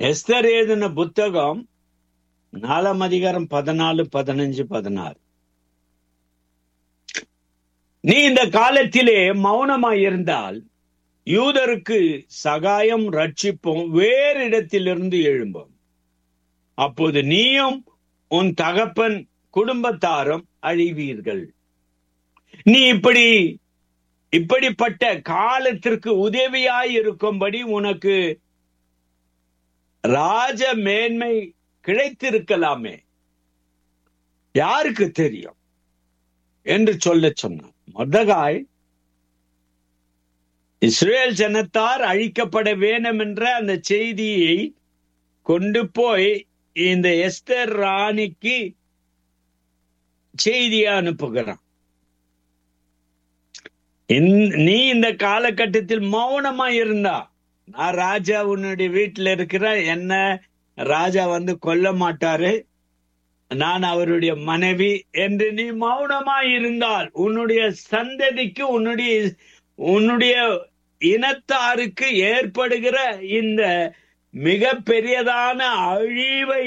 Esther எழுதின புத்தகம் நாலாம் அதிகாரம் பதினாலு பதினஞ்சு பதினாறு நீ இந்த காலத்திலே மௌனமாய் இருந்தால் யூதருக்கு சகாயம் ரட்சிப்பும் வேறு இடத்திலிருந்து எழும்பும் அப்போது நீயும் உன் தகப்பன் குடும்பத்தாரும் அழிவீர்கள் நீ இப்படி இப்படிப்பட்ட காலத்திற்கு உதவியாய் இருக்கும்படி உனக்கு ராஜ மேன்மை கிடைத்திருக்கலாமே யாருக்கு தெரியும் என்று சொல்ல சொன்னார் மொர்தகாய் இஸ்ரேல் ஜனத்தார் அழிக்கப்பட வேண்டும் என்ற அந்த செய்தியை கொண்டு போய் இந்த எஸ்தர் ராணிக்கு செய்தியை அனுப்புகிறான் இந்த- நீ இந்த காலகட்டத்தில் மௌனமா இருந்தா நான் ராஜா உன்னுடைய வீட்டுல இருக்கிறேன் என்ன ராஜா வந்து கொல்ல மாட்டாரு நான் அவருடைய மனைவி என்று நீ மௌனமா இருந்தால் உன்னுடைய சந்ததிக்கு உன்னுடைய உன்னுடைய இனத்தாருக்கு ஏற்படுகிற இந்த மிக பெரியதான அழிவை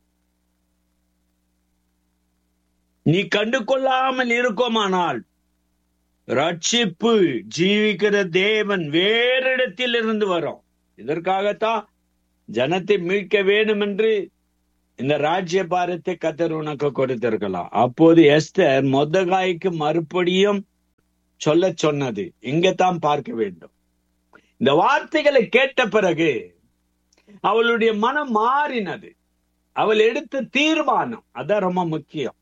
நீ கண்டு கொள்ளாமல் இருக்குமானால் ரட்சிப்பு ஜீவிக்கிற தேவன் வேறு இடத்தில் இருந்து வரும் இதற்காகத்தான் ஜனத்தை மீட்க வேண்டும் என்று இந்த ராஜ்ய பாரத்தை கத்தர் உனக்கு கொடுத்திருக்கலாம் அப்போது எஸ்தர் மொத்தகாய்க்கு மறுபடியும் சொல்ல சொன்னது இங்கத்தான் பார்க்க வேண்டும் இந்த வார்த்தைகளை கேட்ட பிறகு அவளுடைய மனம் மாறினது அவள் எடுத்த தீர்மானம் அதான் ரொம்ப முக்கியம்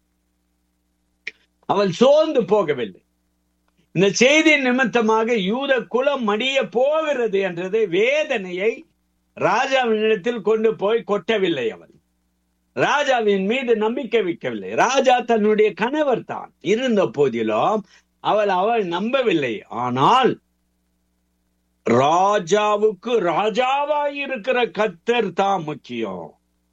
அவள் சோர்ந்து போகவில்லை இந்த செய்தி நிமித்தமாக யூத குலம் மடிய போகிறது என்றதை வேதனையை ராஜாவினிடத்தில் கொண்டு போய் கொட்டவில்லை அவள் ராஜாவின் மீது நம்பிக்கை வைக்கவில்லை ராஜா தன்னுடைய கணவர் தான் இருந்த போதிலும் அவள் அவள் நம்பவில்லை ஆனால் ராஜாவுக்கு ராஜாவாய் இருக்கிற கத்தர் தான் முக்கியம்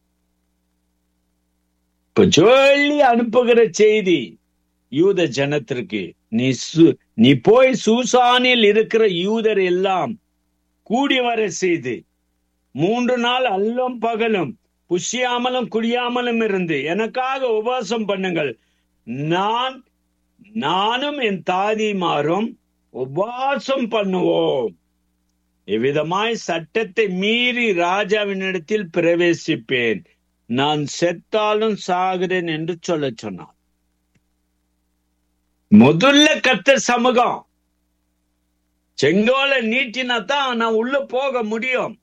இப்ப சொல்லி அனுப்புகிற செய்தி யூத ஜனத்திற்கு நீ சு- நீ போய் சூசானில் இருக்கிற யூதர் எல்லாம் கூடி வர செய்து மூன்று நாள் அல்லும் பகலும் புசியாமலும் குடியாமலும் இருந்து எனக்காக உபவாசம் பண்ணுங்கள் நான் நானும் என் தாதிமாரும் உபவாசம் பண்ணுவோம் இவ்விதமாய் சட்டத்தை மீறி ராஜாவினிடத்தில் பிரவேசிப்பேன் நான் செத்தாலும் சாகிறேன் என்று சொல்லச் சொன்னான் முதல்ல கத்தர் சமூகம் செங்கோலை நீட்டினா தான் நான் உள்ள போக முடியும்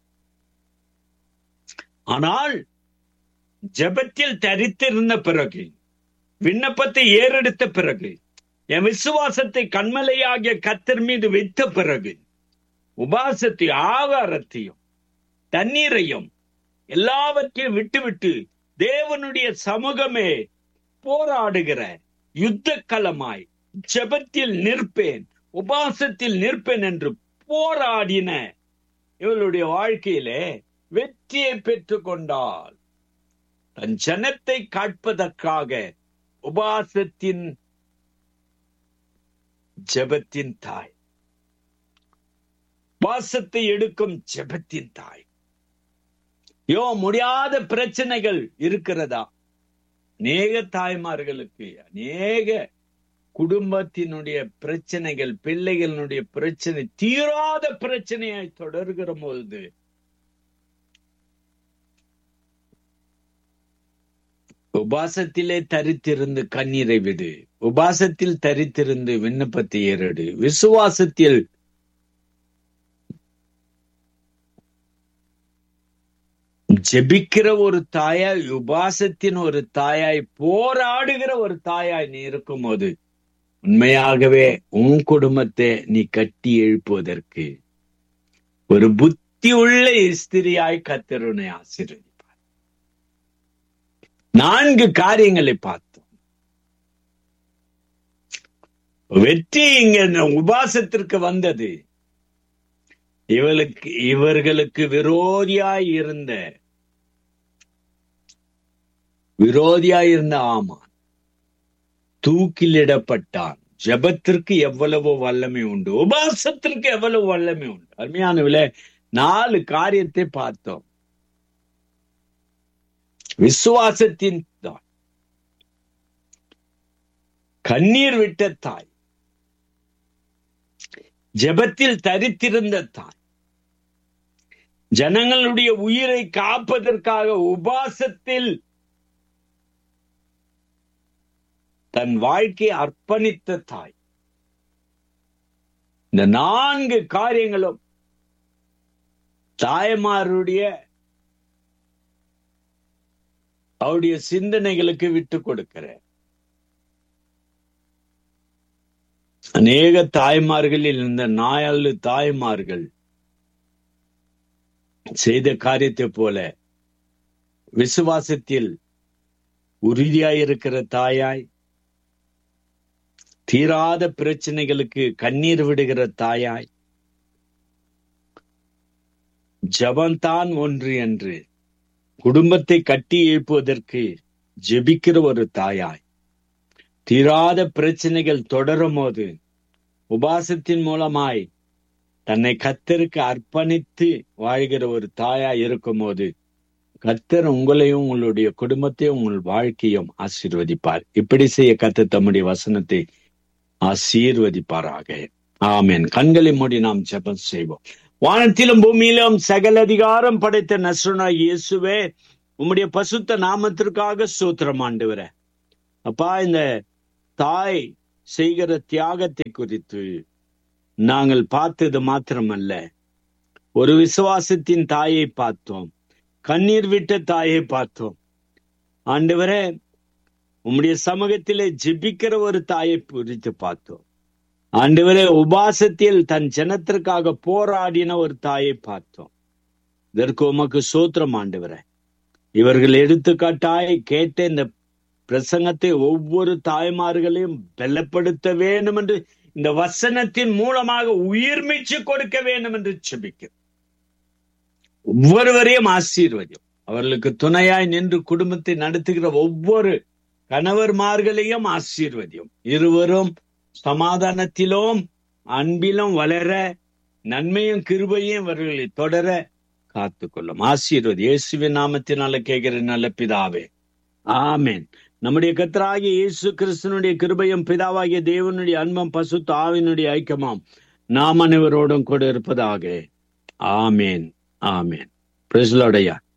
ஆனால் ஜெபத்தில் தரித்திருந்த பிறகு விண்ணப்பத்தை ஏறெடுத்த பிறகு என் விசுவாசத்தை கண்மலையாகிய கத்தர் மீது வைத்த பிறகு உபாசத்தை ஆகாரத்தையும் தண்ணீரையும் எல்லாவற்றையும் விட்டுவிட்டு தேவனுடைய சமூகமே போராடுகிற யுத்த களமாய் ஜெபத்தில் நிற்பேன் உபாசத்தில் நிற்பேன் என்று போராடின இவளுடைய வாழ்க்கையிலே வெற்றியை பெற்றுக் கொண்டாள் தன் ஜனத்தை காட்பதற்காக உபாசத்தின் ஜெபத்தின் தாய் உபாசத்தை எடுக்கும் ஜெபத்தின் தாய் யோ முடியாத பிரச்சனைகள் இருக்கிறதா அநேக தாய்மார்களுக்கு அநேக குடும்பத்தினுடைய பிரச்சனைகள் பிள்ளைகளினுடைய பிரச்சனை தீராத பிரச்சனையாய் தொடர்கிற பொழுது உபாசத்திலே தரித்திருந்து கண்ணீரை விடு உபாசத்தில் தரித்திருந்து விண்ணப்பத்தை ஏறடு விசுவாசத்தில் ஜெபிக்கிற ஒரு தாயாய் உபாசத்தின் ஒரு தாயாய் போராடுகிற ஒரு தாயாய் நீ இருக்கும்போது உண்மையாகவே உன் குடும்பத்தை நீ கட்டி எழுப்புவதற்கு ஒரு புத்தி உள்ள ஸ்திரியாய் கத்தருனை ஆசீர்வதிப்பார் நான்கு காரியங்களை பார்த்தோம் வெற்றி இங்க இந்த உபாசத்திற்கு வந்தது இவளுக்கு இவர்களுக்கு விரோதியாய் இருந்த விரோதியாய் இருந்த ஆமான் தூக்கிலிடப்பட்டான் ஜெபத்திற்கு எவ்வளவு வல்லமை உண்டு உபாசத்திற்கு எவ்வளவு வல்லமை உண்டு அருமையானவில நாலு காரியத்தை பார்த்தோம் விசுவாசத்தின் தாய் கண்ணீர் விட்ட தாய் ஜெபத்தில் தரித்திருந்த தாய் ஜனங்களுடைய உயிரை காப்பதற்காக உபாசத்தில் தன் வாழ்க்கையை அர்ப்பணித்த தாய் இந்த நான்கு காரியங்களும் தாய்மாருடைய அவருடைய சிந்தனைகளுக்கு விட்டு கொடுக்கிற அநேக தாய்மார்களில் இந்த நாயாளு தாய்மார்கள் செய்த காரியத்தை போல விசுவாசத்தில் உறுதியாயிருக்கிற தாயாய் தீராத பிரச்சனைகளுக்கு கண்ணீர் விடுகிற தாயாய் ஜபந்தான் ஒன்று என்று குடும்பத்தை கட்டி எழுப்புவதற்கு ஜெபிக்கிற ஒரு தாயாய் தீராத பிரச்சனைகள் தொடரும் போது உபாசத்தின் மூலமாய் தன்னை கத்தருக்கு அர்ப்பணித்து வாழ்கிற ஒரு தாயாய் இருக்கும் போது கத்தர் உங்களையும் உங்களுடைய குடும்பத்தையும் உங்கள் வாழ்க்கையும் ஆசீர்வதிப்பார் இப்படி செய்ய கத்த தம்முடைய வசனத்தை ஆசீர்வதிப்பாராக ஆமேன் கண்களை மூடி நாம் ஜெபம் செய்வோம் வானத்திலும் பூமியிலும் சகல அதிகாரம் படைத்த நசுனா இயேசுவே உம்முடைய பசுத்த நாமத்திற்காக சூத்திரம் ஆண்டுவர அப்பா இந்த தாய் செய்கிற தியாகத்தை குறித்து நாங்கள் பார்த்தது மாத்திரமல்ல ஒரு விசுவாசத்தின் தாயை பார்த்தோம் கண்ணீர் விட்ட தாயை பார்த்தோம் ஆண்டவரே உம்முடைய சமூகத்திலே ஜெபிக்கிற ஒரு தாயை குறித்து பார்த்தோம் ஆண்டவரே உபாசத்தில் தன் ஜனத்திற்காக போராடின ஒரு தாயை பார்த்தோம் இதற்கு உமக்கு சோத்திரம் ஆண்டவரே இவர்கள் எடுத்துக்காட்டாய் கேட்ட இந்த பிரசங்கத்தை ஒவ்வொரு தாய்மார்களையும் பலப்படுத்த வேண்டும் என்று இந்த வசனத்தின் மூலமாக உயிர்மிச்சு கொடுக்க வேண்டும் என்று செபிக்கிறேன் ஒவ்வொருவரையும் ஆசீர்வதியும் அவர்களுக்கு துணையாய் நின்று குடும்பத்தை நடத்துகிற ஒவ்வொரு கணவர்மார்களையும் ஆசீர்வதியும் இருவரும் சமாதானத்திலும் அன்பிலும் வளர நன்மையும் கிருபையும் இவர்களை தொடர காத்துக்கொள்ளும் ஆசீர்வதி இயேசுவின் நாமத்தினால கேட்கிற நல்ல பிதாவே ஆமேன் நம்முடைய கத்தராகிய இயேசு கிறிஸ்தனுடைய கிருபையும் பிதாவாகிய தேவனுடைய அன்பம் பசு தாவினுடைய ஐக்கியமாம் நாம் அனைவரோடும் கூட இருப்பதாக ஆமேன் ஆமேன் பிரசலோடையா